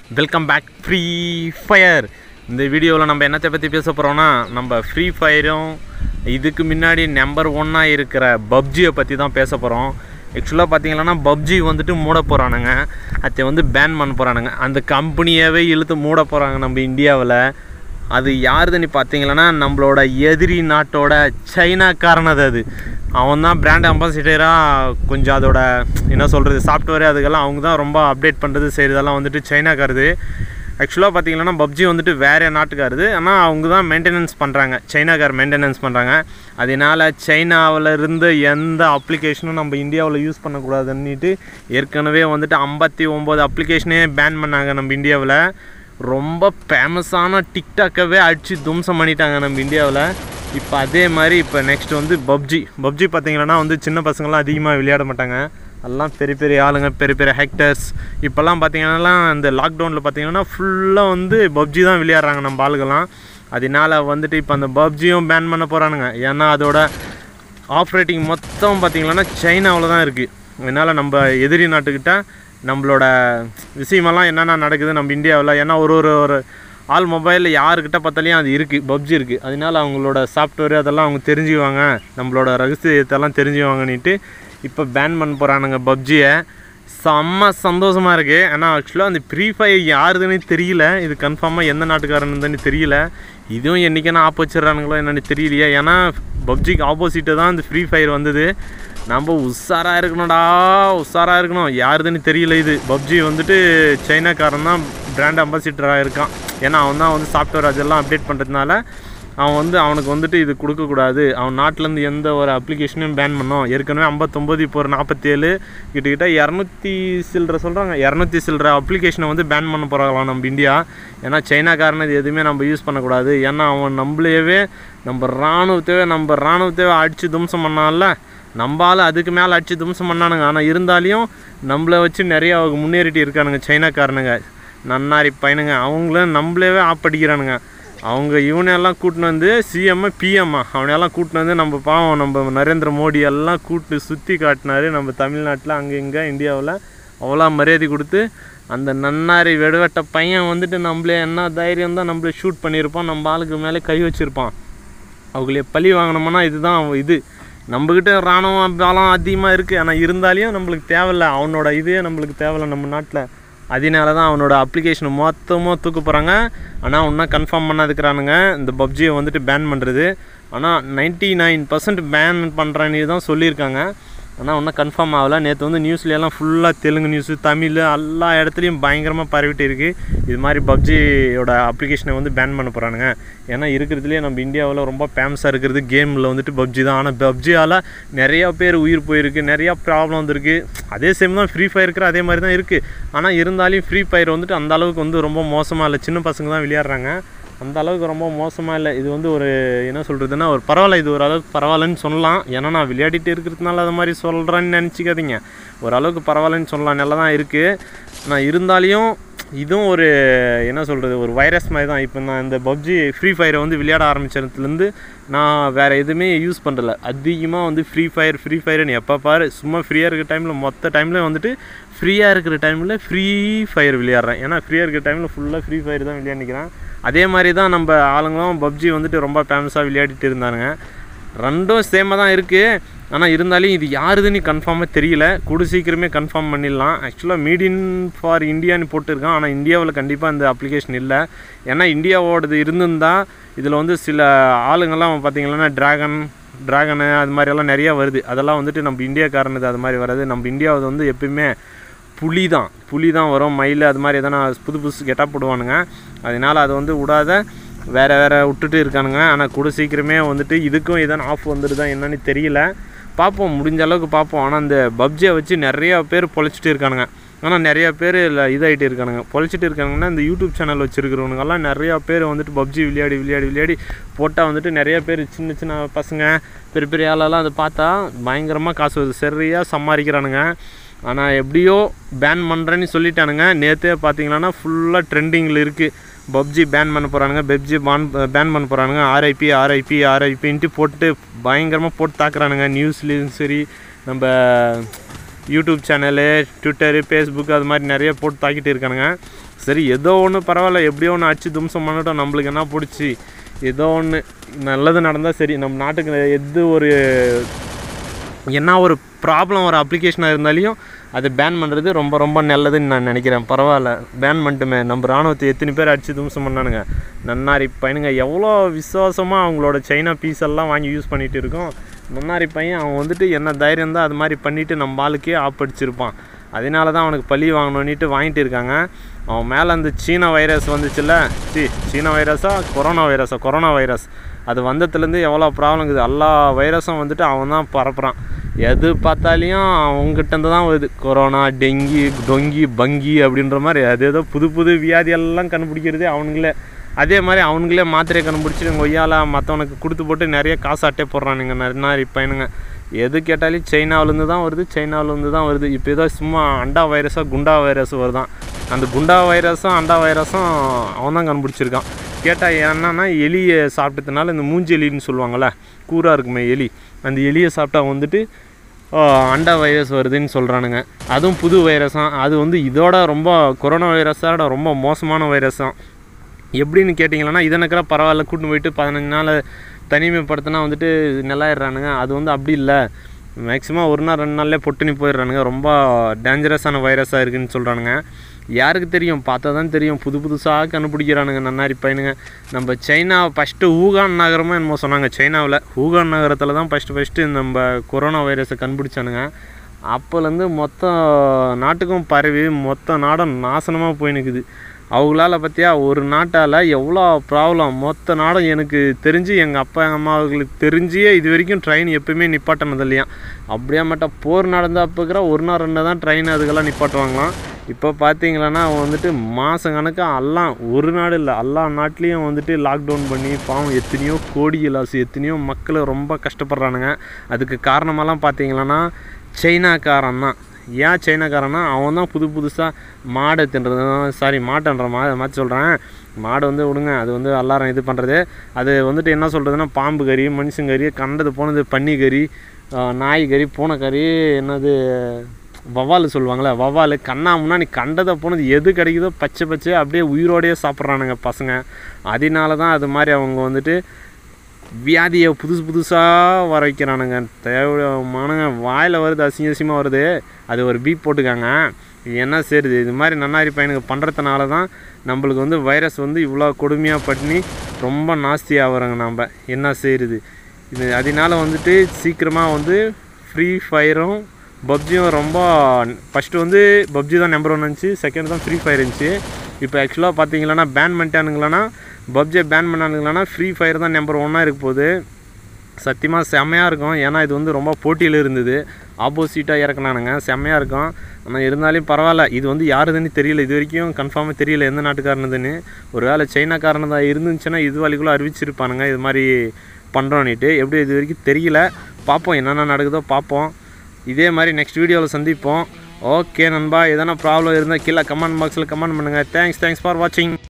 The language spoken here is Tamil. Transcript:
வெல்கம் பேக் ஃப்ரீ ஃபயர் இந்த வீடியோவில் நம்ம என்னத்தை பற்றி பேச போகிறோம்னா நம்ம ஃப்ரீ ஃபயரும் இதுக்கு முன்னாடி நம்பர் ஒன்னாக இருக்கிற பப்ஜியை பற்றி தான் பேச போகிறோம் ஆக்சுவலாக பார்த்தீங்கன்னா பப்ஜி வந்துட்டு மூட போகிறானுங்க அதை வந்து பேன் பண்ண போகிறானுங்க அந்த கம்பெனியாகவே இழுத்து மூட போகிறாங்க நம்ம இந்தியாவில் அது யாருதுன்னு பார்த்தீங்கன்னா நம்மளோட எதிரி நாட்டோட சைனாக்காரனது அது அவன் தான் பிராண்ட் அம்பாசிடராக கொஞ்சம் அதோட என்ன சொல்கிறது சாஃப்ட்வேர் அதுக்கெல்லாம் அவங்க தான் ரொம்ப அப்டேட் பண்ணுறது செய்கிறதெல்லாம் வந்துட்டு சைனாக்காரது ஆக்சுவலாக பார்த்தீங்கன்னா பப்ஜி வந்துட்டு வேறு நாட்டுக்காருது ஆனால் அவங்க தான் மெயின்டெனன்ஸ் பண்ணுறாங்க சைனாக்கார் மெயின்டெனன்ஸ் பண்ணுறாங்க அதனால் சைனாவில் இருந்து எந்த அப்ளிகேஷனும் நம்ம இந்தியாவில் யூஸ் பண்ணக்கூடாதுன்னுட்டு ஏற்கனவே வந்துட்டு ஐம்பத்தி ஒம்பது அப்ளிகேஷனே பேன் பண்ணாங்க நம்ம இந்தியாவில் ரொம்ப ஃபேமஸான டிக்டாக்கவே அடித்து தும்சம் பண்ணிட்டாங்க நம்ம இந்தியாவில் இப்போ அதே மாதிரி இப்போ நெக்ஸ்ட் வந்து பப்ஜி பப்ஜி பார்த்தீங்கன்னா வந்து சின்ன பசங்களாம் அதிகமாக விளையாட மாட்டாங்க எல்லாம் பெரிய பெரிய ஆளுங்க பெரிய பெரிய ஹெக்டர்ஸ் இப்போல்லாம் பார்த்தீங்கன்னா இந்த லாக்டவுனில் பார்த்தீங்கன்னா ஃபுல்லாக வந்து பப்ஜி தான் விளையாடுறாங்க நம்ம ஆளுங்கெல்லாம் அதனால வந்துட்டு இப்போ அந்த பப்ஜியும் பேன் பண்ண போகிறானுங்க ஏன்னா அதோட ஆப்ரேட்டிங் மொத்தம் பார்த்தீங்கன்னா சைனாவில் தான் இருக்குது அதனால் நம்ம எதிரி நாட்டுக்கிட்ட நம்மளோட விஷயமெல்லாம் என்னென்ன நடக்குது நம்ம இந்தியாவில் ஏன்னா ஒரு ஒரு ஒரு ஆல் மொபைலில் யாருக்கிட்ட பார்த்தாலையும் அது இருக்குது பப்ஜி இருக்குது அதனால அவங்களோட சாஃப்ட்வேர் அதெல்லாம் அவங்க தெரிஞ்சுக்குவாங்க நம்மளோட ரகசியத்தெல்லாம் தெரிஞ்சுக்குவாங்கன்னுட்டு இப்போ பேன் பண்ண போகிறானுங்க பப்ஜியை செம்ம சந்தோஷமாக இருக்குது ஆனால் ஆக்சுவலாக அந்த ஃப்ரீ ஃபயர் யாருதுன்னு தெரியல இது கன்ஃபார்மாக எந்த நாட்டுக்காரன்னு தெரியல இதுவும் என்றைக்கான ஆப் வச்சிடறானுங்களோ என்னென்னு தெரியலையே ஏன்னா பப்ஜிக்கு ஆப்போசிட்டு தான் இந்த ஃப்ரீ ஃபயர் வந்தது நம்ம உஷாராக இருக்கணும்டா உஷாராக இருக்கணும் யாருதுன்னு தெரியல இது பப்ஜி வந்துட்டு சைனாக்காரன் தான் பிராண்ட் அம்பாசிடராக இருக்கான் ஏன்னா அவன் தான் வந்து சாஃப்ட்வேர் அதெல்லாம் அப்டேட் பண்ணுறதுனால அவன் வந்து அவனுக்கு வந்துட்டு இது கொடுக்கக்கூடாது அவன் நாட்டிலேருந்து எந்த ஒரு அப்ளிகேஷனையும் பேன் பண்ணோம் ஏற்கனவே ஐம்பத்தொம்போது இப்போ ஒரு நாற்பத்தேழு கிட்டக்கிட்ட இரநூத்தி சில்லற சொல்கிறாங்க இரநூத்தி சில்லற அப்ளிகேஷனை வந்து பேன் பண்ண போகிறாங்களாம் நம்ம இந்தியா ஏன்னா சைனாக்காரன் இது எதுவுமே நம்ம யூஸ் பண்ணக்கூடாது ஏன்னா அவன் நம்மளையவே நம்ம இராணுவத்தையே நம்ம இராணுவத்தையே அடித்து தும்சம் பண்ணான்ல நம்மளால் அதுக்கு மேலே அடித்து தும்சம் பண்ணானுங்க ஆனால் இருந்தாலையும் நம்மளை வச்சு நிறையா அவங்க முன்னேறிட்டு இருக்கானுங்க சைனாக்காரனுங்க நன்னாரி பையனுங்க அவங்களும் நம்மளவே ஆப்படிக்கிறானுங்க அவங்க இவனையெல்லாம் கூட்டின்னு வந்து சிஎம்ஐ பிஎம்மா அவனையெல்லாம் கூட்டின்னு வந்து நம்ம பாவம் நம்ம நரேந்திர மோடி எல்லாம் கூட்டு சுற்றி காட்டினாரு நம்ம தமிழ்நாட்டில் அங்கே இங்கே இந்தியாவில் அவ்வளோ மரியாதை கொடுத்து அந்த நன்னாரி வெடுவெட்ட பையன் வந்துட்டு நம்மளே என்ன தைரியம் தான் நம்மளே ஷூட் பண்ணியிருப்பான் நம்ம ஆளுக்கு மேலே கை வச்சுருப்பான் அவங்களே பழி வாங்கினோம்னா இதுதான் இது நம்மக்கிட்ட இராணுவம் பலம் அதிகமாக இருக்குது ஆனால் இருந்தாலையும் நம்மளுக்கு தேவையில்ல அவனோட இதே நம்மளுக்கு தேவையில்ல நம்ம நாட்டில் அதனால தான் அவனோட அப்ளிகேஷனை மொத்தமாக தூக்க போகிறாங்க ஆனால் இன்னும் கன்ஃபார்ம் பண்ணாதுக்கிறானுங்க இந்த பப்ஜியை வந்துட்டு பேன் பண்ணுறது ஆனால் நைன்ட்டி நைன் பர்சன்ட் பேன் பண்ணுறேன்னு தான் சொல்லியிருக்காங்க ஆனால் இன்னும் கன்ஃபார்ம் ஆகலை நேற்று வந்து நியூஸ்லாம் ஃபுல்லாக தெலுங்கு நியூஸு தமிழ் எல்லா இடத்துலையும் பயங்கரமாக பரவிட்டு இருக்குது இது மாதிரி பப்ஜியோட அப்ளிகேஷனை வந்து பேன் பண்ண போகிறானுங்க ஏன்னா இருக்கிறதுலேயே நம்ம இந்தியாவில் ரொம்ப ஃபேமஸாக இருக்கிறது கேமில் வந்துட்டு பப்ஜி தான் ஆனால் பப்ஜியால் நிறையா பேர் உயிர் போயிருக்கு நிறையா ப்ராப்ளம் வந்திருக்கு அதே சேம் தான் ஃப்ரீ ஃபயர் இருக்கிற அதே மாதிரி தான் இருக்குது ஆனால் இருந்தாலும் ஃப்ரீ ஃபயர் வந்துட்டு அந்த அளவுக்கு வந்து ரொம்ப மோசமாக இல்லை சின்ன பசங்க தான் விளையாடுறாங்க அந்த அளவுக்கு ரொம்ப மோசமாக இல்லை இது வந்து ஒரு என்ன சொல்கிறதுன்னா ஒரு பரவாயில்ல இது ஓரளவுக்கு பரவாயில்லன்னு சொல்லலாம் ஏன்னா நான் விளையாடிட்டு இருக்கிறதுனால அது மாதிரி சொல்கிறேன்னு நினச்சிக்காதீங்க ஓரளவுக்கு பரவாயில்லன்னு சொல்லலாம் நல்லா தான் இருக்குது நான் இருந்தாலையும் இதுவும் ஒரு என்ன சொல்கிறது ஒரு வைரஸ் மாதிரி தான் இப்போ நான் இந்த பப்ஜி ஃப்ரீ ஃபயரை வந்து விளையாட ஆரம்பிச்சதுலேருந்து நான் வேறு எதுவுமே யூஸ் பண்ணுறல அதிகமாக வந்து ஃப்ரீ ஃபயர் ஃப்ரீ ஃபயர்னு எப்போ பாரு சும்மா ஃப்ரீயாக இருக்கிற டைமில் மொத்த டைமில் வந்துட்டு ஃப்ரீயாக இருக்கிற டைமில் ஃப்ரீ ஃபயர் விளையாடுறேன் ஏன்னா ஃப்ரீயாக இருக்கிற டைமில் ஃபுல்லாக ஃப்ரீ ஃபயர் தான் விளையாடிக்கிறேன் அதே மாதிரி தான் நம்ம ஆளுங்களும் பப்ஜி வந்துட்டு ரொம்ப ஃபேமஸாக விளையாடிட்டு இருந்தானுங்க ரெண்டும் சேமாக தான் இருக்குது ஆனால் இருந்தாலும் இது யாருதுன்னு கன்ஃபார்மாக தெரியல கூட சீக்கிரமே கன்ஃபார்ம் பண்ணிடலாம் ஆக்சுவலாக மீடியன் ஃபார் இந்தியான்னு போட்டிருக்கான் ஆனால் இந்தியாவில் கண்டிப்பாக அந்த அப்ளிகேஷன் இல்லை ஏன்னா இந்தியாவோடது இருந்திருந்தால் இதில் வந்து சில ஆளுங்கள்லாம் பார்த்திங்கன்னா ட்ராகன் ட்ராகனு அது மாதிரியெல்லாம் நிறையா வருது அதெல்லாம் வந்துட்டு நம்ம இந்தியாக்காரனது அது மாதிரி வராது நம்ம இந்தியாவது வந்து எப்பயுமே புலி தான் புலி தான் வரும் மயில் அது மாதிரி எதனா புது புதுசு கெட்டாக போடுவானுங்க அதனால் அதை வந்து விடாத வேறு வேறு விட்டுட்டு இருக்கானுங்க ஆனால் கூட சீக்கிரமே வந்துட்டு இதுக்கும் எதனா ஆஃப் வந்துடுதா என்னன்னு தெரியல பார்ப்போம் முடிஞ்ச அளவுக்கு பார்ப்போம் ஆனால் இந்த பப்ஜியை வச்சு நிறையா பேர் பொழைச்சிட்டு இருக்கானுங்க ஆனால் நிறையா பேர் இல்லை இதாகிட்டு இருக்கானுங்க பொழைச்சிட்டு இருக்கானுங்கன்னா இந்த யூடியூப் சேனல் வச்சுருக்கிறவனுங்கெல்லாம் நிறையா பேர் வந்துட்டு பப்ஜி விளையாடி விளையாடி விளையாடி போட்டால் வந்துட்டு நிறையா பேர் சின்ன சின்ன பசங்க பெரிய பெரிய ஆளெல்லாம் அதை பார்த்தா பயங்கரமாக காசு வருது சரியாக சம்பாதிக்கிறானுங்க ஆனால் எப்படியோ பேன் பண்ணுறேன்னு சொல்லிட்டானுங்க நேற்றே பார்த்தீங்கன்னா ஃபுல்லாக ட்ரெண்டிங்கில் இருக்குது பப்ஜி பேன் பண்ண போகிறானுங்க பப்ஜி பான் பேன் பண்ண போகிறானுங்க ஆர்ஐபி ஆர்ஐபி ஆர்ஐபின்ட்டு போட்டு பயங்கரமாக போட்டு தாக்குறானுங்க நியூஸ்லேயும் சரி நம்ம யூடியூப் சேனலு ட்விட்டரு ஃபேஸ்புக் அது மாதிரி நிறைய போட்டு தாக்கிட்டு இருக்கானுங்க சரி ஏதோ ஒன்று பரவாயில்ல எப்படியோ ஒன்று அடிச்சு தும்சம் பண்ணட்டும் நம்மளுக்கு என்ன பிடிச்சி ஏதோ ஒன்று நல்லது நடந்தால் சரி நம்ம நாட்டுக்கு எது ஒரு என்ன ஒரு ப்ராப்ளம் ஒரு அப்ளிகேஷனாக இருந்தாலையும் அதை பேன் பண்ணுறது ரொம்ப ரொம்ப நல்லதுன்னு நான் நினைக்கிறேன் பரவாயில்ல பேன் பண்ணிட்டுமே நம்ம ராணுவத்தை எத்தனை பேர் அடித்து தும்சம் பண்ணானுங்க நன்னாரி பையனுங்க எவ்வளோ விசுவாசமாக அவங்களோட சைனா பீஸ் எல்லாம் வாங்கி யூஸ் பண்ணிகிட்டு இருக்கோம் நன்னாரி பையன் அவன் வந்துட்டு என்ன தைரியம் தான் அது மாதிரி பண்ணிவிட்டு நம்ம ஆளுக்கே ஆப்படிச்சிருப்பான் அதனால தான் அவனுக்கு பழி வாங்கணுன்னுட்டு வாங்கிட்டு இருக்காங்க அவன் மேலே அந்த சீன வைரஸ் வந்துச்சுல்ல சி சீன வைரஸா கொரோனா வைரஸா கொரோனா வைரஸ் அது வந்ததுலேருந்து எவ்வளோ ப்ராப்ளம் இருக்குது எல்லா வைரஸும் வந்துட்டு அவன் தான் பரப்புகிறான் எது பார்த்தாலையும் அவங்ககிட்ட தான் வருது கொரோனா டெங்கி டொங்கி பங்கி அப்படின்ற மாதிரி அது ஏதோ புது புது வியாதியெல்லாம் கண்டுபிடிக்கிறது அவனுங்களே அதே மாதிரி அவனுங்களே மாத்திரையை கண்டுபிடிச்சி ஒய்யால மற்றவனுக்கு கொடுத்து போட்டு நிறைய காசு அட்டை போடுறானுங்க நிறைய பையனுங்க எது கேட்டாலும் சைனாவிலேருந்து தான் வருது சைனாவிலேருந்து தான் வருது இப்போ ஏதோ சும்மா அண்டா வைரஸோ குண்டா வைரஸ் வருதான் அந்த குண்டா வைரஸும் அண்டா வைரஸும் அவன் தான் கண்டுபிடிச்சிருக்கான் கேட்டால் என்னன்னா எலியை சாப்பிட்டதுனால இந்த மூஞ்சி எலின்னு சொல்லுவாங்கள்ல கூராக இருக்குமே எலி அந்த எலியை சாப்பிட்டா வந்துட்டு அண்டா வைரஸ் வருதுன்னு சொல்கிறானுங்க அதுவும் புது வைரஸாம் அது வந்து இதோட ரொம்ப கொரோனா வைரஸோட ரொம்ப மோசமான வைரஸாம் எப்படின்னு கேட்டிங்கன்னா இதனக்கிற பரவாயில்ல கூட்டின்னு போயிட்டு பதினஞ்சு நாள் தனிமைப்படுத்தினா வந்துட்டு நல்லாயிடுறானுங்க அது வந்து அப்படி இல்லை மேக்ஸிமம் ஒரு நாள் ரெண்டு நாள்லேயே பொட்டுனி போயிடுறானுங்க ரொம்ப டேஞ்சரஸான வைரஸாக இருக்குதுன்னு சொல்கிறானுங்க யாருக்கு தெரியும் பார்த்தா தான் தெரியும் புது புதுசாக கண்டுபிடிக்கிறானுங்க நன்னாரி பையனுங்க நம்ம சைனா ஃபஸ்ட்டு ஊகான் நகரமாக என்னமோ சொன்னாங்க சைனாவில் ஊகான் நகரத்தில் தான் ஃபஸ்ட்டு ஃபஸ்ட்டு நம்ம கொரோனா வைரஸை கண்டுபிடிச்சானுங்க அப்போலேருந்து மொத்த நாட்டுக்கும் பரவி மொத்த நாடும் நாசனமாக போய் நிற்குது அவங்களால பார்த்தியா ஒரு நாட்டால் எவ்வளோ ப்ராப்ளம் மொத்த நாடும் எனக்கு தெரிஞ்சு எங்கள் அப்பா எங்கள் அம்மாவுகளுக்கு தெரிஞ்சியே இது வரைக்கும் ட்ரெயின் எப்பயுமே நிப்பாட்டினது இல்லையா அப்படியே மட்டும் போர் நடந்த அப்போக்கிற ஒரு நாள் ரெண்டு தான் ட்ரெயின் அதுக்கெல்லாம் நிப்பாட்டுவாங்களாம் இப்போ பார்த்தீங்களன்னா வந்துட்டு மாதம் கணக்காக எல்லாம் ஒரு நாடு இல்லை எல்லா நாட்டிலையும் வந்துட்டு லாக்டவுன் பண்ணி பாவம் எத்தனையோ கோடி லாஸ் எத்தனையோ மக்கள் ரொம்ப கஷ்டப்படுறானுங்க அதுக்கு காரணமெல்லாம் பார்த்தீங்களன்னா சைனாக்காரன் தான் ஏன் சைனாக்காரன்னா அவன் தான் புது புதுசாக மாடை தின்றது சாரி மாட்டன்ற மா மாற்றி சொல்கிறேன் மாடு வந்து விடுங்க அது வந்து எல்லாரும் இது பண்ணுறது அது வந்துட்டு என்ன சொல்கிறதுனா பாம்பு கறி மனுஷங்கறி கண்டது போனது பன்னி கறி நாய் கறி பூனைக்கறி என்னது வவ்வால் சொல்லுவாங்களே வவ்வால் கண்ணா முன்னாடி கண்டதை போனது எது கிடைக்குதோ பச்சை பச்சை அப்படியே உயிரோடையே சாப்பிட்றானுங்க பசங்க அதனால தான் அது மாதிரி அவங்க வந்துட்டு வியாதியை புதுசு புதுசாக வர வைக்கிறானுங்க தேவையானங்க வாயில் வருது அசிங்க அசிங்கமாக வருது அது ஒரு பீப் போட்டுக்காங்க என்ன சேருது இது மாதிரி நன்னாரி பையனுக்கு பண்ணுறதுனால தான் நம்மளுக்கு வந்து வைரஸ் வந்து இவ்வளோ கொடுமையாக பண்ணி ரொம்ப நாஸ்தி ஆகுறாங்க நாம் என்ன செய்யுது இது அதனால வந்துட்டு சீக்கிரமாக வந்து ஃப்ரீ ஃபயரும் பப்ஜியும் ரொம்ப ஃபஸ்ட்டு வந்து பப்ஜி தான் நம்பர் ஒன் இருந்துச்சு செகண்ட் தான் ஃப்ரீ ஃபயர் இருந்துச்சு இப்போ ஆக்சுவலாக பார்த்தீங்களன்னா பேன் பண்ணிட்டானுங்களன்னா பப்ஜியை பேன் பண்ணானுங்களன்னா ஃப்ரீ ஃபயர் தான் நம்பர் ஒன்னாக இருக்க போகுது சத்தியமாக செம்மையாக இருக்கும் ஏன்னா இது வந்து ரொம்ப போட்டியில் இருந்தது ஆப்போசிட்டாக இறக்குனானுங்க செம்மையாக இருக்கும் ஆனால் இருந்தாலும் பரவாயில்ல இது வந்து யாருதுன்னு தெரியல இது வரைக்கும் கன்ஃபார்மாக தெரியல எந்த நாட்டுக்காரனதுன்னு ஒரு வேளை சைனாக்காரனு தான் இருந்துச்சுன்னா இது வரைக்குள்ள அறிவிச்சிருப்பானுங்க இது மாதிரி பண்ணுறோன்னிட்டு எப்படி இது வரைக்கும் தெரியல பார்ப்போம் என்னென்ன நடக்குதோ பார்ப்போம் இதே மாதிரி நெக்ஸ்ட் வீடியோவில் சந்திப்போம் ஓகே நண்பா எதனா ப்ராப்ளம் இருந்தால் கீழே கமெண்ட் பாக்ஸில் கமெண்ட் பண்ணுங்கள் தேங்க்ஸ் தேங்க்ஸ் ஃபார் வாட்சிங்